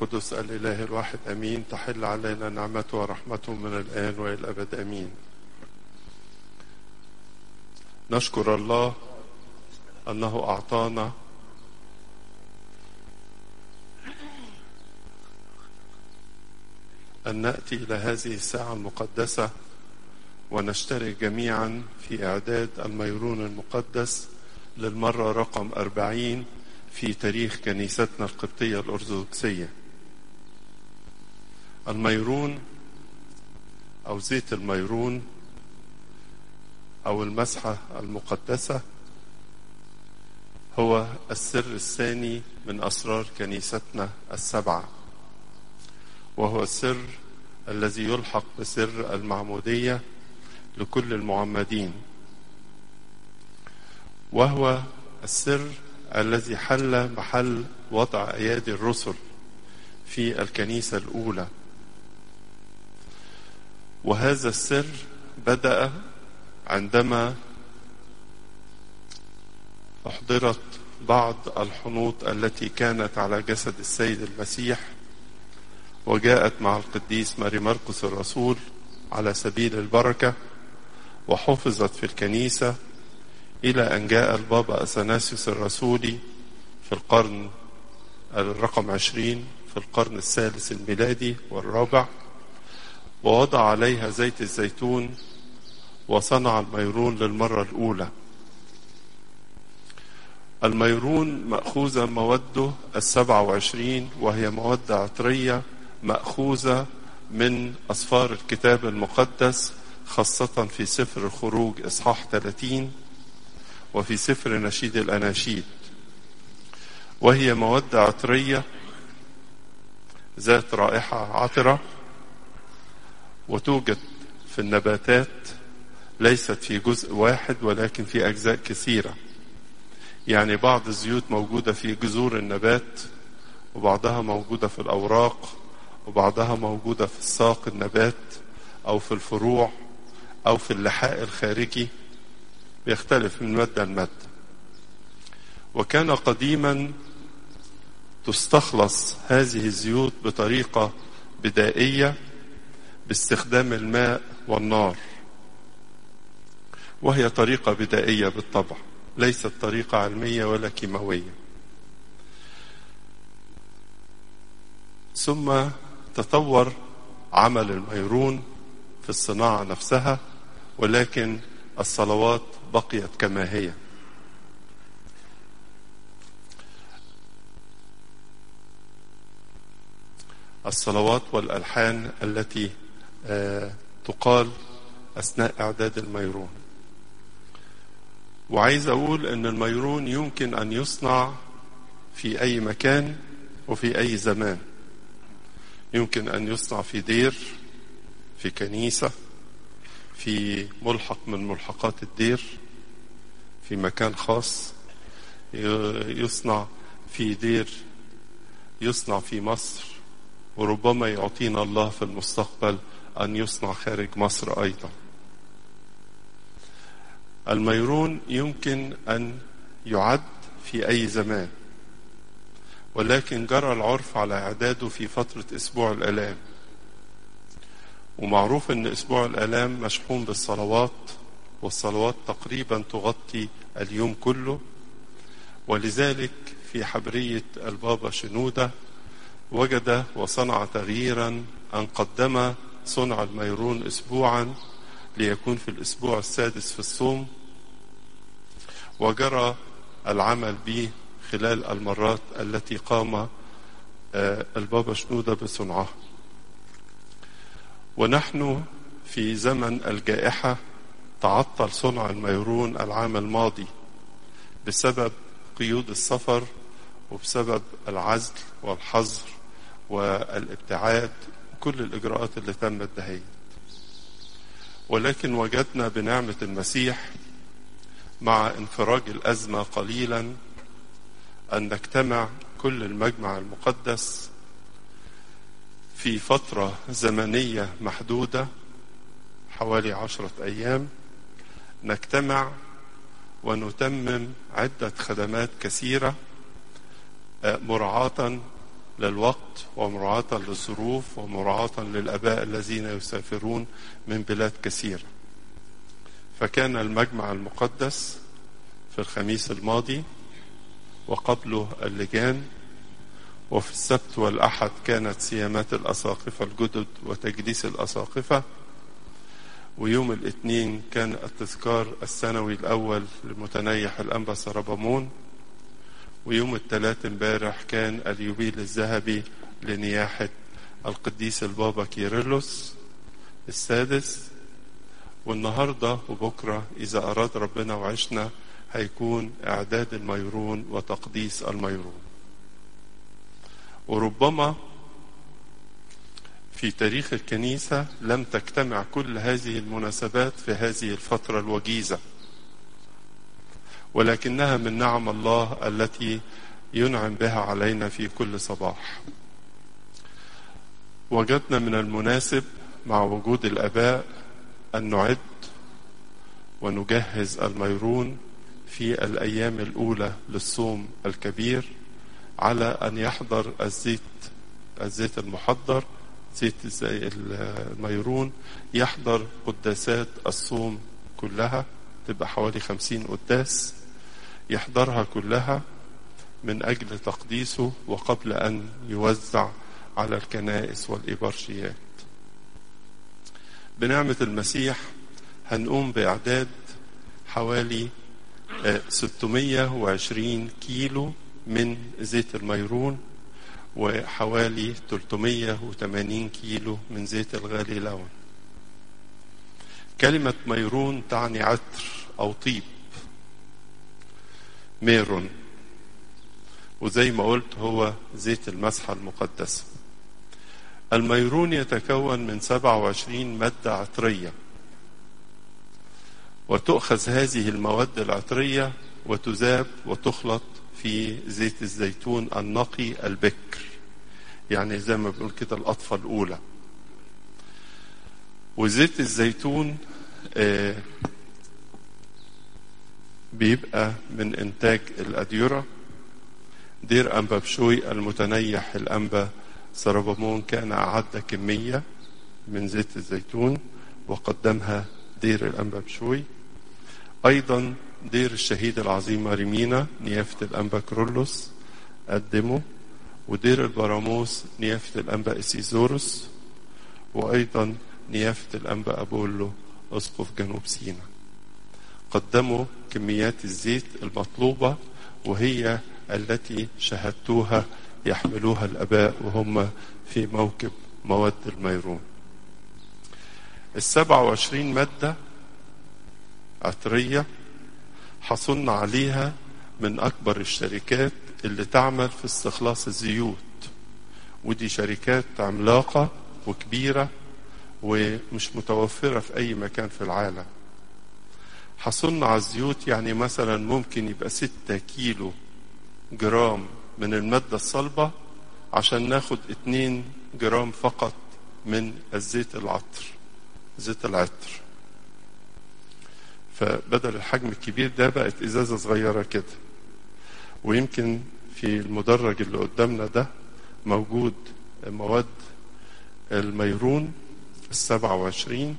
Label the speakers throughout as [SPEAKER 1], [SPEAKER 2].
[SPEAKER 1] القدس الإله الواحد أمين تحل علينا نعمته ورحمته من الآن وإلى الأبد أمين نشكر الله أنه أعطانا أن نأتي إلى هذه الساعة المقدسة ونشترك جميعا في إعداد الميرون المقدس للمرة رقم أربعين في تاريخ كنيستنا القبطية الأرثوذكسية الميرون أو زيت الميرون أو المسحة المقدسة هو السر الثاني من أسرار كنيستنا السبعة وهو السر الذي يلحق بسر المعمودية لكل المعمدين وهو السر الذي حل محل وضع ايادي الرسل في الكنيسه الاولى وهذا السر بدا عندما احضرت بعض الحنوط التي كانت على جسد السيد المسيح وجاءت مع القديس ماري مرقس الرسول على سبيل البركه وحفظت في الكنيسه إلى أن جاء البابا أثناسيوس الرسولي في القرن الرقم عشرين في القرن الثالث الميلادي والرابع ووضع عليها زيت الزيتون وصنع الميرون للمرة الأولى الميرون مأخوذة موده السبعة وعشرين وهي مواد عطرية مأخوذة من أصفار الكتاب المقدس خاصة في سفر الخروج إصحاح 30 وفي سفر نشيد الأناشيد وهي مواد عطرية ذات رائحة عطرة وتوجد في النباتات ليست في جزء واحد ولكن في أجزاء كثيرة يعني بعض الزيوت موجودة في جذور النبات وبعضها موجودة في الأوراق وبعضها موجودة في الساق النبات أو في الفروع أو في اللحاء الخارجي بيختلف من مادة لمادة وكان قديما تستخلص هذه الزيوت بطريقة بدائية باستخدام الماء والنار وهي طريقة بدائية بالطبع ليست طريقة علمية ولا كيماوية ثم تطور عمل الميرون في الصناعة نفسها ولكن الصلوات بقيت كما هي الصلوات والالحان التي تقال اثناء اعداد الميرون وعايز اقول ان الميرون يمكن ان يصنع في اي مكان وفي اي زمان يمكن ان يصنع في دير في كنيسه في ملحق من ملحقات الدير في مكان خاص يصنع في دير يصنع في مصر وربما يعطينا الله في المستقبل ان يصنع خارج مصر ايضا الميرون يمكن ان يعد في اي زمان ولكن جرى العرف على اعداده في فتره اسبوع الالام ومعروف ان اسبوع الالام مشحون بالصلوات والصلوات تقريبا تغطي اليوم كله ولذلك في حبريه البابا شنوده وجد وصنع تغييرا ان قدم صنع الميرون اسبوعا ليكون في الاسبوع السادس في الصوم وجرى العمل به خلال المرات التي قام البابا شنوده بصنعها ونحن في زمن الجائحة تعطل صنع الميرون العام الماضي بسبب قيود السفر وبسبب العزل والحظر والابتعاد كل الإجراءات اللي تمت دهيت ولكن وجدنا بنعمة المسيح مع انفراج الأزمة قليلا أن نجتمع كل المجمع المقدس في فترة زمنية محدودة حوالي عشرة أيام نجتمع ونتمم عدة خدمات كثيرة مراعاة للوقت ومراعاة للظروف ومراعاة للآباء الذين يسافرون من بلاد كثيرة فكان المجمع المقدس في الخميس الماضي وقبله اللجان وفي السبت والأحد كانت سيامات الأساقفة الجدد وتجديس الأساقفة ويوم الاثنين كان التذكار السنوي الأول لمتنيح الأنبا سربمون ويوم الثلاث امبارح كان اليوبيل الذهبي لنياحة القديس البابا كيرلس السادس والنهاردة وبكرة إذا أراد ربنا وعشنا هيكون إعداد الميرون وتقديس الميرون وربما في تاريخ الكنيسة لم تجتمع كل هذه المناسبات في هذه الفترة الوجيزة ولكنها من نعم الله التي ينعم بها علينا في كل صباح وجدنا من المناسب مع وجود الآباء أن نعد ونجهز الميرون في الأيام الأولى للصوم الكبير على أن يحضر الزيت الزيت المحضر زيت الميرون يحضر قداسات الصوم كلها تبقى حوالي خمسين قداس يحضرها كلها من أجل تقديسه وقبل أن يوزع على الكنائس والإبرشيات بنعمة المسيح هنقوم بإعداد حوالي 620 كيلو من زيت الميرون وحوالي 380 كيلو من زيت الغالي لون كلمة ميرون تعني عطر أو طيب ميرون وزي ما قلت هو زيت المسحة المقدسة الميرون يتكون من 27 مادة عطرية وتؤخذ هذه المواد العطرية وتذاب وتخلط في زيت الزيتون النقي البكر يعني زي ما بنقول كده الأطفى الأولى وزيت الزيتون آه بيبقى من إنتاج الأديرة دير أنبا بشوي المتنيح الأنبا سربمون كان أعد كمية من زيت الزيتون وقدمها دير الأنبا بشوي أيضا دير الشهيد العظيم ريمينا نيافة الأنبا كرولوس قدمه ودير البراموس نيافة الأنبا إسيزوروس وأيضا نيافة الأنبا أبولو أسقف جنوب سيناء قدموا كميات الزيت المطلوبة وهي التي شاهدتوها يحملوها الأباء وهم في موكب مواد الميرون السبعة وعشرين مادة عطرية حصلنا عليها من أكبر الشركات اللي تعمل في استخلاص الزيوت ودي شركات عملاقة وكبيرة ومش متوفرة في أي مكان في العالم حصلنا على الزيوت يعني مثلا ممكن يبقى ستة كيلو جرام من المادة الصلبة عشان ناخد اتنين جرام فقط من الزيت العطر زيت العطر فبدل الحجم الكبير ده بقت ازازة صغيرة كده ويمكن في المدرج اللي قدامنا ده موجود مواد الميرون السبعة وعشرين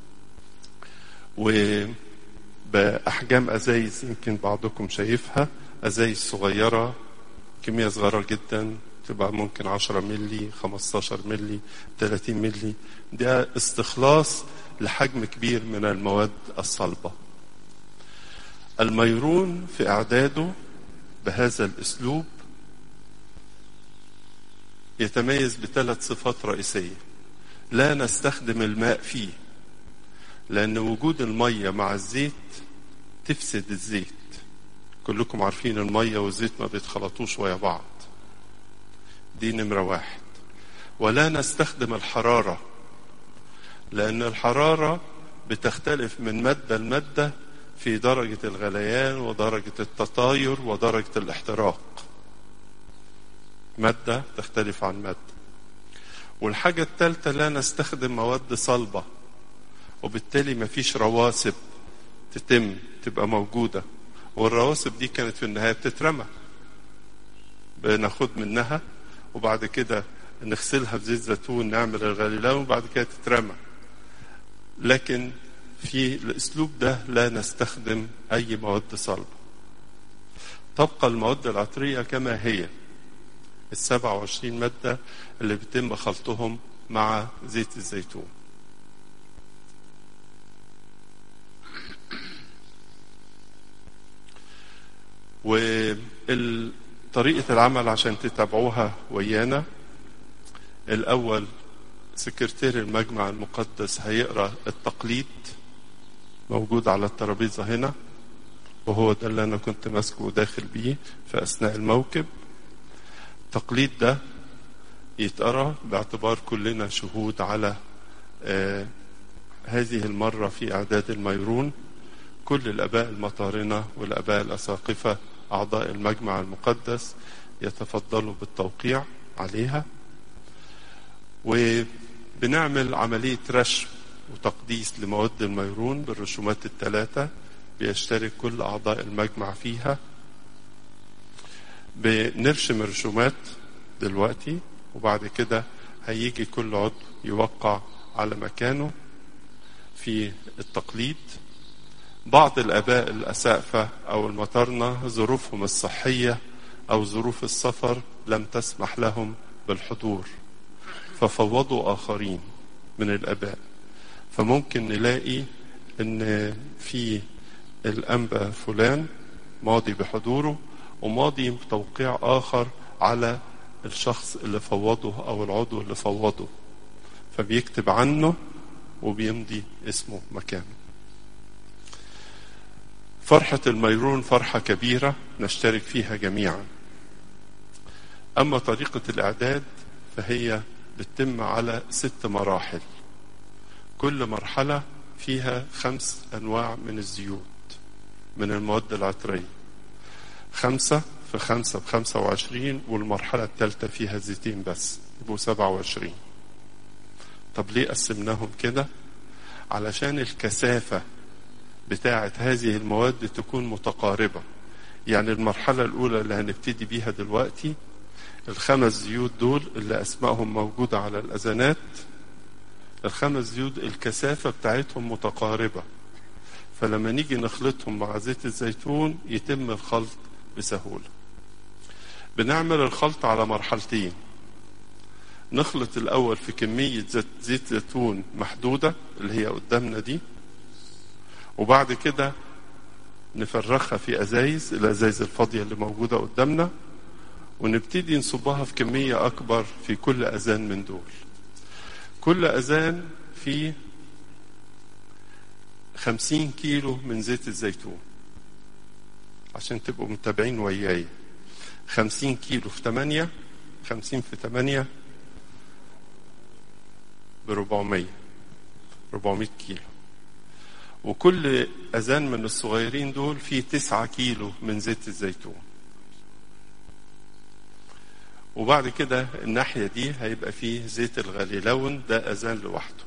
[SPEAKER 1] وبأحجام أزايز يمكن بعضكم شايفها أزايز صغيرة كمية صغيرة جدا تبقى ممكن 10 ملي 15 ملي 30 ملي ده استخلاص لحجم كبير من المواد الصلبة الميرون في إعداده بهذا الأسلوب يتميز بثلاث صفات رئيسية لا نستخدم الماء فيه لأن وجود المية مع الزيت تفسد الزيت كلكم عارفين المية والزيت ما بيتخلطوش ويا بعض دي نمرة واحد ولا نستخدم الحرارة لأن الحرارة بتختلف من مادة لمادة في درجة الغليان ودرجة التطاير ودرجة الاحتراق مادة تختلف عن مادة والحاجة الثالثة لا نستخدم مواد صلبة وبالتالي مفيش رواسب تتم تبقى موجودة والرواسب دي كانت في النهاية بتترمى بناخد منها وبعد كده نغسلها بزيت زيتون نعمل الغليلاوي وبعد كده تترمى لكن في الاسلوب ده لا نستخدم اي مواد صلبه تبقى المواد العطريه كما هي ال 27 ماده اللي بيتم خلطهم مع زيت الزيتون وطريقة العمل عشان تتابعوها ويانا الأول سكرتير المجمع المقدس هيقرأ التقليد موجود على الترابيزة هنا وهو ده اللي أنا كنت ماسكه وداخل بيه في أثناء الموكب التقليد ده يتقرأ باعتبار كلنا شهود على آه هذه المرة في إعداد الميرون كل الآباء المطارنة والآباء الأساقفة أعضاء المجمع المقدس يتفضلوا بالتوقيع عليها وبنعمل عملية رشم وتقديس لمواد الميرون بالرسومات الثلاثة بيشترك كل أعضاء المجمع فيها بنرشم الرسومات دلوقتي وبعد كده هيجي كل عضو يوقع على مكانه في التقليد بعض الآباء الأسقفة أو المطارنة ظروفهم الصحية أو ظروف السفر لم تسمح لهم بالحضور ففوضوا آخرين من الآباء فممكن نلاقي إن في الأنبا فلان ماضي بحضوره وماضي بتوقيع آخر على الشخص اللي فوضه أو العضو اللي فوضه فبيكتب عنه وبيمضي اسمه مكانه فرحة الميرون فرحة كبيرة نشترك فيها جميعا أما طريقة الإعداد فهي بتتم على ست مراحل كل مرحلة فيها خمس أنواع من الزيوت من المواد العطرية خمسة في خمسة بخمسة وعشرين والمرحلة الثالثة فيها زيتين بس يبقوا سبعة وعشرين طب ليه قسمناهم كده علشان الكثافة بتاعة هذه المواد تكون متقاربة يعني المرحلة الأولى اللي هنبتدي بيها دلوقتي الخمس زيوت دول اللي أسمائهم موجودة على الأذانات الخمس زيوت الكثافة بتاعتهم متقاربة فلما نيجي نخلطهم مع زيت الزيتون يتم الخلط بسهولة بنعمل الخلط على مرحلتين نخلط الأول في كمية زيت, زيت زيتون محدودة اللي هي قدامنا دي وبعد كده نفرخها في أزايز الأزايز الفاضية اللي موجودة قدامنا ونبتدي نصبها في كمية أكبر في كل أذان من دول كل أذان فيه خمسين كيلو من زيت الزيتون عشان تبقوا متابعين وياي خمسين كيلو في تمانية خمسين في تمانية بربعمية ربعمية كيلو وكل أذان من الصغيرين دول فيه تسعة كيلو من زيت الزيتون وبعد كده الناحية دي هيبقى فيه زيت الغليلون ده أذان لوحده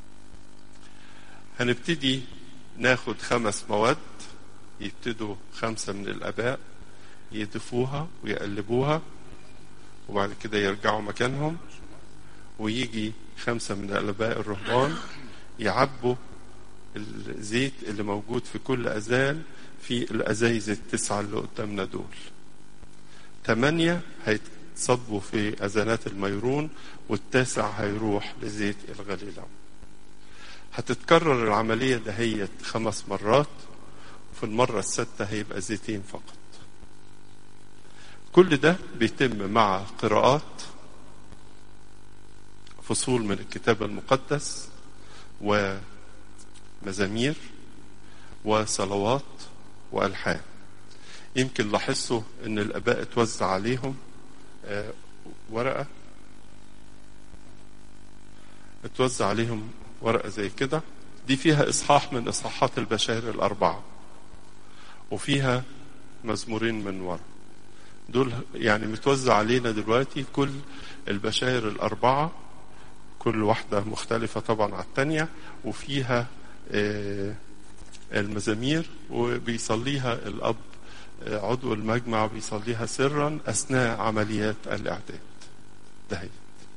[SPEAKER 1] هنبتدي ناخد خمس مواد يبتدوا خمسة من الآباء يضيفوها ويقلبوها وبعد كده يرجعوا مكانهم ويجي خمسة من الآباء الرهبان يعبوا الزيت اللي موجود في كل أذان في الأزايز التسعة اللي قدامنا دول ثمانية هيتصبوا في أذانات الميرون والتاسع هيروح لزيت الغليلة هتتكرر العملية دهيت خمس مرات وفي المرة السادسة هيبقى زيتين فقط كل ده بيتم مع قراءات فصول من الكتاب المقدس ومزامير وصلوات والحان يمكن لاحظتوا ان الاباء اتوزع عليهم ورقه اتوزع عليهم ورقه زي كده دي فيها اصحاح من اصحاحات البشائر الاربعه وفيها مزمورين من ورا دول يعني متوزع علينا دلوقتي كل البشائر الاربعه كل واحده مختلفه طبعا عن الثانيه وفيها المزامير وبيصليها الاب عضو المجمع بيصليها سرا اثناء عمليات الاعداد دهيت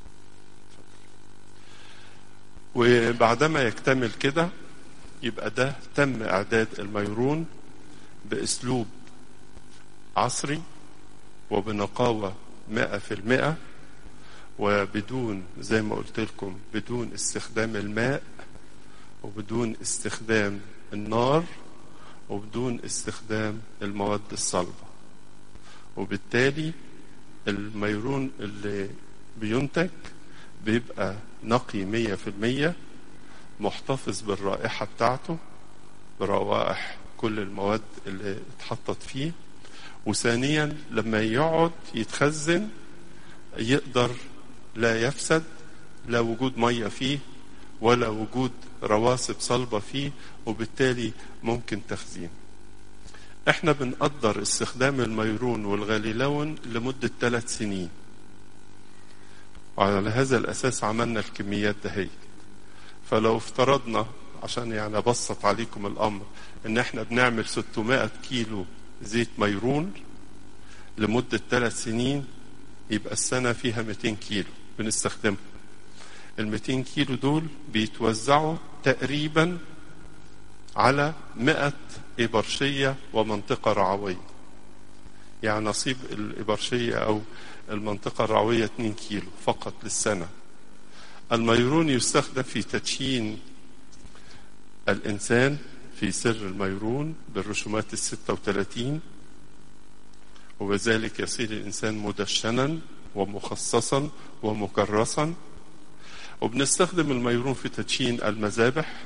[SPEAKER 1] وبعدما يكتمل كده يبقى ده تم اعداد الميرون باسلوب عصري وبنقاوة مئة في المئة وبدون زي ما قلت لكم بدون استخدام الماء وبدون استخدام النار وبدون استخدام المواد الصلبة وبالتالي الميرون اللي بينتج بيبقى نقي مية في المية محتفظ بالرائحة بتاعته بروائح كل المواد اللي اتحطت فيه وثانيا لما يقعد يتخزن يقدر لا يفسد لا وجود ميه فيه ولا وجود رواسب صلبه فيه وبالتالي ممكن تخزين احنا بنقدر استخدام الميرون والغاليلون لمدة ثلاث سنين وعلى هذا الأساس عملنا الكميات دهي فلو افترضنا عشان يعني أبسط عليكم الأمر إن احنا بنعمل 600 كيلو زيت ميرون لمدة ثلاث سنين يبقى السنة فيها 200 كيلو بنستخدمها ال 200 كيلو دول بيتوزعوا تقريبا على 100 إبرشية ومنطقة رعوية يعني نصيب الإبرشية أو المنطقة الرعوية 2 كيلو فقط للسنة الميرون يستخدم في تدشين الإنسان في سر الميرون بالرسومات الستة وثلاثين وبذلك يصير الإنسان مدشنا ومخصصا ومكرسا وبنستخدم الميرون في تدشين المذابح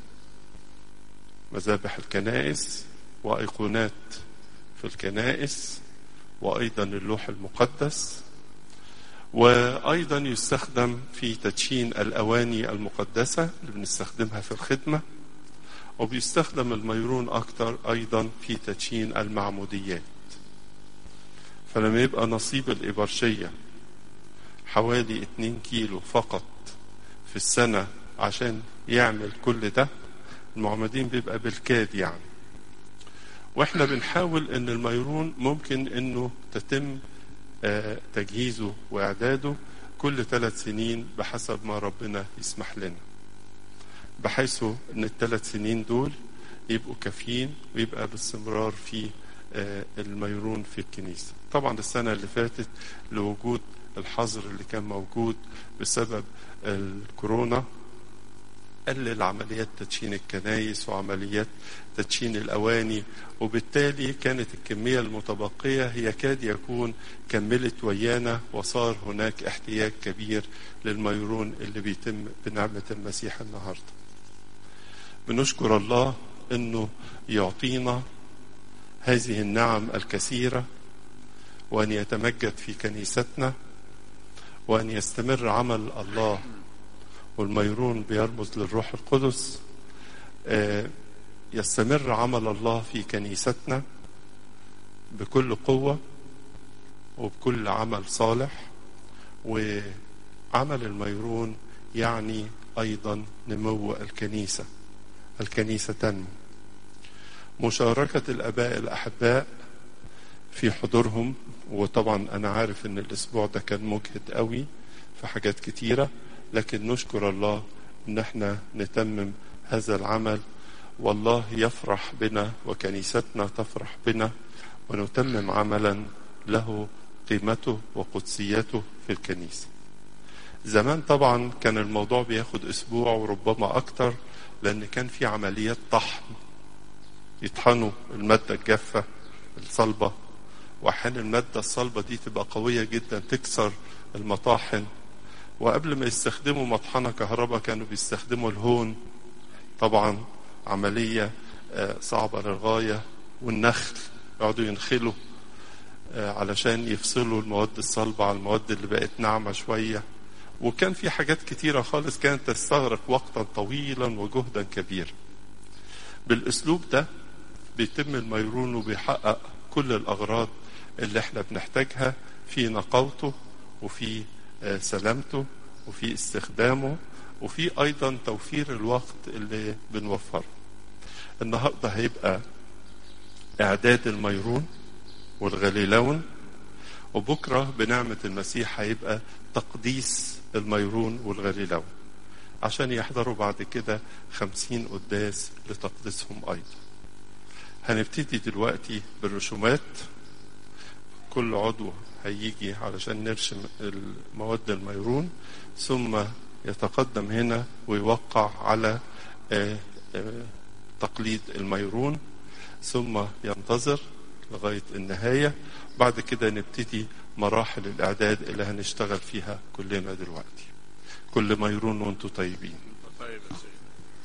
[SPEAKER 1] مذابح الكنائس وأيقونات في الكنائس وأيضا اللوح المقدس وأيضا يستخدم في تدشين الأواني المقدسة اللي بنستخدمها في الخدمة وبيستخدم الميرون أكثر أيضا في تدشين المعموديات فلما يبقى نصيب الإبرشية حوالي 2 كيلو فقط في السنة عشان يعمل كل ده المعمدين بيبقى بالكاد يعني واحنا بنحاول ان الميرون ممكن انه تتم تجهيزه واعداده كل ثلاث سنين بحسب ما ربنا يسمح لنا بحيث ان الثلاث سنين دول يبقوا كافيين ويبقى باستمرار في الميرون في الكنيسة طبعا السنة اللي فاتت لوجود الحظر اللي كان موجود بسبب الكورونا قلل عمليات تدشين الكنايس وعمليات تدشين الأواني وبالتالي كانت الكمية المتبقية هي كاد يكون كملت ويانا وصار هناك احتياج كبير للميرون اللي بيتم بنعمة المسيح النهاردة بنشكر الله انه يعطينا هذه النعم الكثيرة وأن يتمجد في كنيستنا وأن يستمر عمل الله والميرون بيرمز للروح القدس يستمر عمل الله في كنيستنا بكل قوة وبكل عمل صالح وعمل الميرون يعني أيضا نمو الكنيسة الكنيسة تنمو مشاركة الآباء الأحباء في حضورهم وطبعا أنا عارف إن الأسبوع ده كان مجهد قوي في حاجات كتيرة لكن نشكر الله إن احنا نتمم هذا العمل والله يفرح بنا وكنيستنا تفرح بنا ونتمم عملا له قيمته وقدسيته في الكنيسة زمان طبعا كان الموضوع بياخد أسبوع وربما أكتر لأن كان في عمليات طحن يطحنوا المادة الجافة الصلبة وأحيانا المادة الصلبة دي تبقى قوية جدا تكسر المطاحن وقبل ما يستخدموا مطحنة كهرباء كانوا بيستخدموا الهون طبعا عملية صعبة للغاية والنخل يقعدوا ينخلوا علشان يفصلوا المواد الصلبة على المواد اللي بقت ناعمة شوية وكان في حاجات كتيرة خالص كانت تستغرق وقتا طويلا وجهدا كبيرا بالاسلوب ده بيتم الميرون وبيحقق كل الاغراض اللي احنا بنحتاجها في نقاوته وفي سلامته وفي استخدامه وفي ايضا توفير الوقت اللي بنوفره النهارده هيبقى اعداد الميرون والغليلون وبكرة بنعمة المسيح هيبقى تقديس الميرون والغليلون عشان يحضروا بعد كده خمسين قداس لتقديسهم أيضا هنبتدي دلوقتي بالرسومات كل عضو هيجي علشان نرسم المواد الميرون ثم يتقدم هنا ويوقع على تقليد الميرون ثم ينتظر لغاية النهاية بعد كده نبتدي مراحل الإعداد اللي هنشتغل فيها كلنا دلوقتي كل ميرون وانتم طيبين
[SPEAKER 2] طيب يا سيدي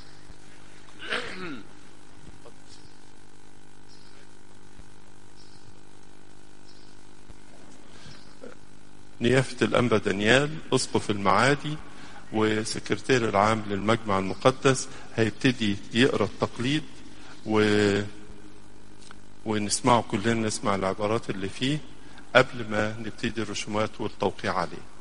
[SPEAKER 1] نيافة الأنبا دانيال أسقف المعادي وسكرتير العام للمجمع المقدس هيبتدي يقرأ التقليد و... ونسمعه كلنا نسمع العبارات اللي فيه قبل ما نبتدي الرسومات والتوقيع عليه